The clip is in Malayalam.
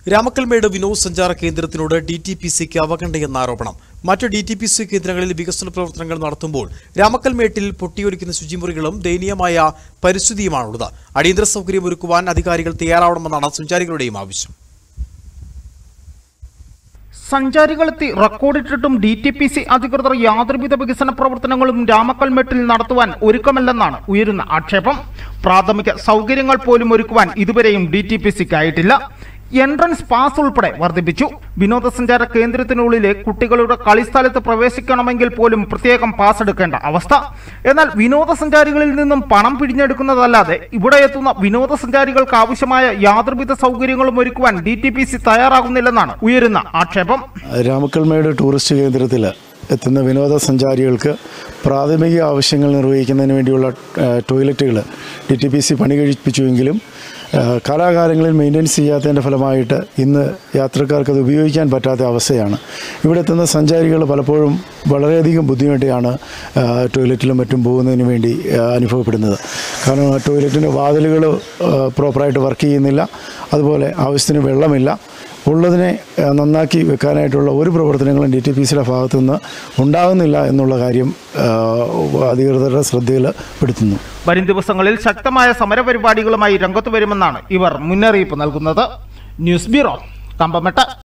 രാമക്കൽമേട് വിനോദസഞ്ചാര കേന്ദ്രത്തിനോട് ഡി ടി പി സിക്ക് അവഗണനയെന്ന ആരോപണം മറ്റ് ഡി ടി പി സി കേന്ദ്രങ്ങളിൽ വികസന പ്രവർത്തനങ്ങൾ നടത്തുമ്പോൾ രാമക്കൽമേട്ടിൽ പൊട്ടിയൊലിക്കുന്ന ശുചിമുറികളും ദയനീയമായ പരിസ്ഥിതിയുമാണുള്ളത് അടിയന്തര സൗകര്യം ഒരുക്കുവാൻ അധികാരികൾ തയ്യാറാവണമെന്നാണ് സഞ്ചാരികളുടെയും ആവശ്യം സഞ്ചാരികളെത്തി റെക്കോർഡിട്ടിട്ടും ഡി ടി പി സി അധികൃതർ യാതൊരുവിധ വികസന പ്രവർത്തനങ്ങളും രാമക്കൽമേട്ടിൽ നടത്തുവാൻ ഒരുക്കമല്ലെന്നാണ് ഉയരുന്ന ആക്ഷേപം പ്രാഥമിക സൗകര്യങ്ങൾ പോലും ഒരുക്കുവാൻ ഇതുവരെയും ഡി ടി പി സിക്കായിട്ടില്ല എൻട്രൻസ് പാസ് ഉൾപ്പെടെ വർദ്ധിപ്പിച്ചു വിനോദസഞ്ചാര കേന്ദ്രത്തിനുള്ളിലെ കുട്ടികളുടെ കളിസ്ഥലത്ത് പ്രവേശിക്കണമെങ്കിൽ പോലും പ്രത്യേകം പാസ് എടുക്കേണ്ട അവസ്ഥ എന്നാൽ വിനോദസഞ്ചാരികളിൽ നിന്നും പണം പിടിഞ്ഞെടുക്കുന്നതല്ലാതെ ഇവിടെ എത്തുന്ന വിനോദസഞ്ചാരികൾക്ക് ആവശ്യമായ യാതൊരുവിധ സൗകര്യങ്ങളും ഒരുക്കുവാൻ ഡി ടി പി സി തയ്യാറാകുന്നില്ലെന്നാണ് ഉയരുന്ന ആക്ഷേപം രാമക്കൽമേട് ടൂറിസ്റ്റ് കേന്ദ്രത്തിൽ എത്തുന്ന വിനോദസഞ്ചാരികൾക്ക് പ്രാഥമിക ആവശ്യങ്ങൾ നിർവഹിക്കുന്നതിന് വേണ്ടിയുള്ള ടോയ്ലറ്റുകൾ ഡി ടി പി സി പണി കഴിപ്പിച്ചുവെങ്കിലും ആ, കാലാകാലങ്ങളിൽ മെയിൻ്റെനൻസ് ചെയ്യാത്തതിൻ്റെ ഫലമായിട്ട് ഇന്ന് യാത്രക്കാർക്ക് അത് ഉപയോഗിക്കാൻ പറ്റാത്ത അവസ്ഥയാണ് ഇവിടെ എത്തുന്ന സഞ്ചാരികൾ പലപ്പോഴും വളരെയധികം ബുദ്ധിമുട്ടിയാണ് ആ, ടോയ്ലറ്റിലും മറ്റും പോകുന്നതിന് വേണ്ടി ആ, അനുഭവപ്പെടുന്നത് കാരണം ആ ടോയ്ലറ്റിൻ്റെ വാതിലുകൾ പ്രോപ്പറായിട്ട് വർക്ക് ചെയ്യുന്നില്ല അതുപോലെ ആവശ്യത്തിന് വെള്ളമില്ല ഉള്ളതിനെ ആ, നന്നാക്കി വെക്കാനായിട്ടുള്ള ഒരു പ്രവർത്തനങ്ങളും ഡി ടി പി സിയുടെ ഭാഗത്തു നിന്ന് ഉണ്ടാകുന്നില്ല എന്നുള്ള കാര്യം ആ, അധികൃതരുടെ ശ്രദ്ധയിൽ പെടുത്തുന്നു വരും ദിവസങ്ങളിൽ ശക്തമായ സമരപരിപാടികളുമായി രംഗത്ത് വരുമെന്നാണ് ഇവർ മുന്നറിയിപ്പ് നൽകുന്നത് ന്യൂസ് ബ്യൂറോ കമ്പമെട്ട്